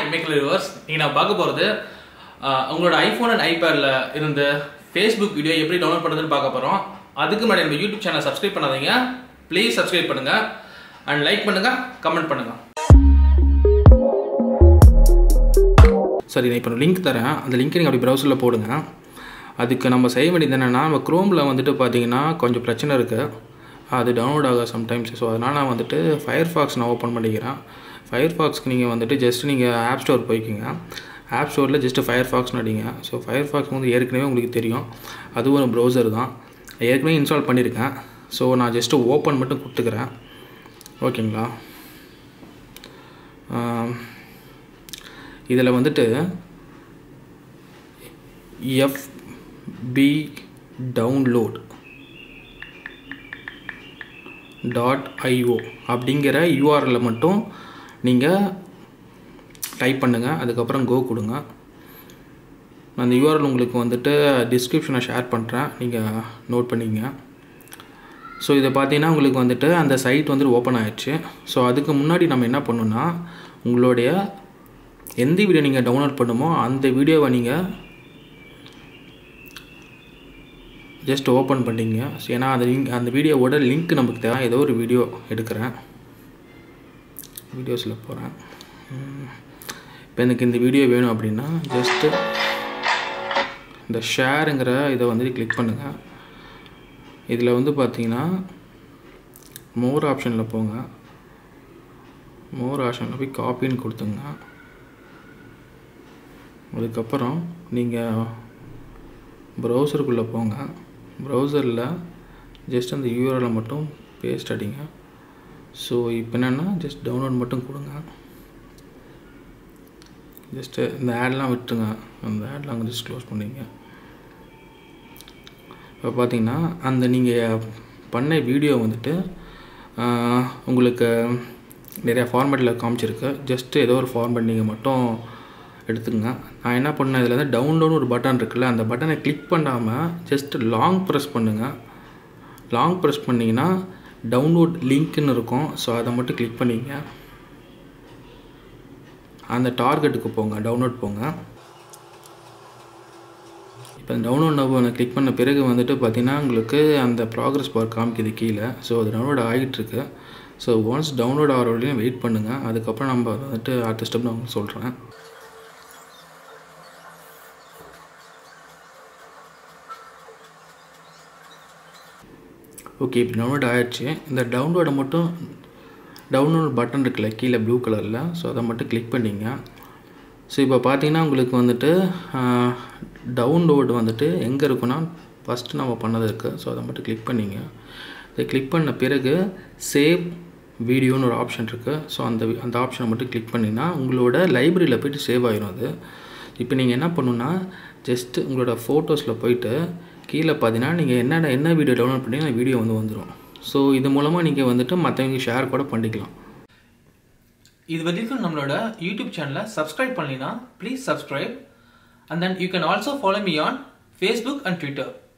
மேக்கல் reverse நீங்கள் நான் பார்க்க போகிறது உங்களோட ஐஃபோன் அண்ட் ஐபேடில் இருந்த ஃபேஸ்புக் வீடியோ எப்படி டவுன்லோட் பண்ணுறதுன்னு பார்க்க போகிறோம் அதுக்கு முன்னாடி நம்ம யூடியூப் சேனல் சப்ஸ்கிரைப் பண்ணாதீங்க ப்ளீஸ் சப்ஸ்கிரைப் பண்ணுங்கள் அண்ட் லைக் பண்ணுங்கள் கமெண்ட் பண்ணுங்கள் சரி நான் இப்போ லிங்க் தரேன் அந்த லிங்க் நீங்கள் அப்படி ப்ரௌசரில் போடுங்க அதுக்கு நம்ம செய்ய வேண்டியது என்னென்னா நம்ம க்ரோமில் வந்துட்டு பார்த்தீங்கன்னா கொஞ்சம் பிரச்சனை இருக்குது அது டவுன்லோட் ஆக சம்டைம்ஸ் ஸோ அதனால் நான் வந்துட்டு ஃபயர் ஃபாக்ஸ் நான் ஓப்பன் பண்ணிக்கிறேன் ஃபயர் ஃபாக்ஸ்க்கு நீங்கள் வந்துட்டு ஜஸ்ட் நீங்கள் ஆப் ஸ்டோர் போய்க்கிங்க ஆப் ஸ்டோரில் ஜஸ்ட்டு ஃபயர் ஃபாக்ஸ்னு அடிங்க ஸோ ஃபயர் ஃபாக்ஸ் வந்து ஏற்கனவே உங்களுக்கு தெரியும் அதுவும் ஒரு ப்ரௌசர் தான் ஏற்கனவே இன்ஸ்டால் பண்ணியிருக்கேன் ஸோ நான் ஜஸ்ட்டு ஓப்பன் மட்டும் கொடுத்துக்கிறேன் ஓகேங்களா இதில் வந்துட்டு எஃப்பி டவுன்லோட் டாட் ஐஓ அப்படிங்கிற யூஆர்எல்ல மட்டும் நீங்கள் டைப் பண்ணுங்கள் அதுக்கப்புறம் கோ கொடுங்க அந்த யூஆர்எல் உங்களுக்கு வந்துட்டு டிஸ்கிரிப்ஷனை ஷேர் பண்ணுறேன் நீங்கள் நோட் பண்ணிங்க ஸோ இதை பார்த்தீங்கன்னா உங்களுக்கு வந்துட்டு அந்த சைட் வந்துட்டு ஓப்பன் ஆயிடுச்சு ஸோ அதுக்கு முன்னாடி நம்ம என்ன பண்ணணும்னா உங்களுடைய எந்த வீடியோ நீங்கள் டவுன்லோட் பண்ணுமோ அந்த வீடியோவை நீங்கள் ஜஸ்ட் ஓப்பன் பண்ணிங்க ஏன்னா அந்த லிங்க் அந்த வீடியோவோட லிங்க் நமக்கு தேவை ஏதோ ஒரு வீடியோ எடுக்கிறேன் வீடியோஸில் போகிறேன் இப்போ எனக்கு இந்த வீடியோ வேணும் அப்படின்னா ஜஸ்ட்டு இந்த ஷேருங்கிற இதை வந்துட்டு கிளிக் பண்ணுங்கள் இதில் வந்து பார்த்தீங்கன்னா மோர் ஆப்ஷனில் போங்க மோர் ஆப்ஷனில் போய் காப்பின்னு கொடுத்துங்க அதுக்கப்புறம் நீங்கள் ப்ரௌசருக்குள்ளே போங்க ப்ரௌசரில் ஜஸ்ட் அந்த யூஆரில் மட்டும் பேஸ்ட் அடிங்க ஸோ இப்போ என்னென்னா ஜஸ்ட் டவுன்லோட் மட்டும் கொடுங்க ஜஸ்ட்டு இந்த ஆட்லாம் விட்டுருங்க அந்த ஆட்லாம் ஜஸ்ட் க்ளோஸ் பண்ணிங்க இப்போ பார்த்தீங்கன்னா அந்த நீங்கள் பண்ண வீடியோ வந்துட்டு உங்களுக்கு நிறையா ஃபார்மேட்டில் காமிச்சிருக்கு ஜஸ்ட்டு ஏதோ ஒரு ஃபார்மேட் நீங்கள் மட்டும் எடுத்துக்கங்க நான் என்ன பண்ணேன் இதில் வந்து டவுன்லோடு ஒரு பட்டன் இருக்குல்ல அந்த பட்டனை கிளிக் பண்ணாமல் ஜஸ்ட் லாங் ப்ரெஸ் பண்ணுங்கள் லாங் ப்ரெஸ் பண்ணிங்கன்னா டவுன்லோட் லிங்க்னு இருக்கும் ஸோ அதை மட்டும் கிளிக் பண்ணிங்க அந்த டார்கெட்டுக்கு போங்க டவுன்லோட் போங்க இப்போ டவுன்லோட் நம்பர் கிளிக் பண்ண பிறகு வந்துட்டு பார்த்திங்கன்னா உங்களுக்கு அந்த ப்ராக்ரஸ் பார் காமிக்குது கீழே ஸோ அது டவுன்லோட் ஆகிட்டுருக்கு ஸோ ஒன்ஸ் டவுன்லோட் ஆகிற வரையும் வெயிட் பண்ணுங்கள் அதுக்கப்புறம் நம்ம வந்துட்டு அடுத்த ஸ்டெப் நான் உங்களுக்கு சொல்கிறேன் ஓகே இப்போ டவுன்லோட் ஆகிடுச்சு இந்த டவுன்லோடை மட்டும் டவுன்லோட் பட்டன் இருக்குல்ல கீழே ப்ளூ கலரில் ஸோ அதை மட்டும் கிளிக் பண்ணிங்க ஸோ இப்போ பார்த்தீங்கன்னா உங்களுக்கு வந்துட்டு டவுன்லோடு வந்துட்டு எங்கே இருக்குன்னா ஃபஸ்ட்டு நம்ம பண்ணது இருக்குது ஸோ அதை மட்டும் கிளிக் பண்ணிங்க இதை கிளிக் பண்ண பிறகு சேவ் வீடியோன்னு ஒரு ஆப்ஷன் இருக்குது ஸோ அந்த அந்த ஆப்ஷனை மட்டும் கிளிக் பண்ணிங்கன்னா உங்களோட லைப்ரரியில் போய்ட்டு சேவ் ஆகிரும் அது இப்போ நீங்கள் என்ன பண்ணுன்னா ஜஸ்ட்டு உங்களோட ஃபோட்டோஸில் போயிட்டு கீழே பார்த்தீங்கன்னா நீங்கள் என்னென்ன என்ன வீடியோ டவுன்லோட் பண்ணி அந்த வீடியோ வந்து வந்துடும் ஸோ இது மூலமாக நீங்கள் வந்துட்டு மற்றவங்க ஷேர் கூட பண்ணிக்கலாம் இது வரைக்கும் நம்மளோட யூடியூப் சேனலை சப்ஸ்கிரைப் பண்ணலினா please subscribe and then you can also follow me on Facebook and Twitter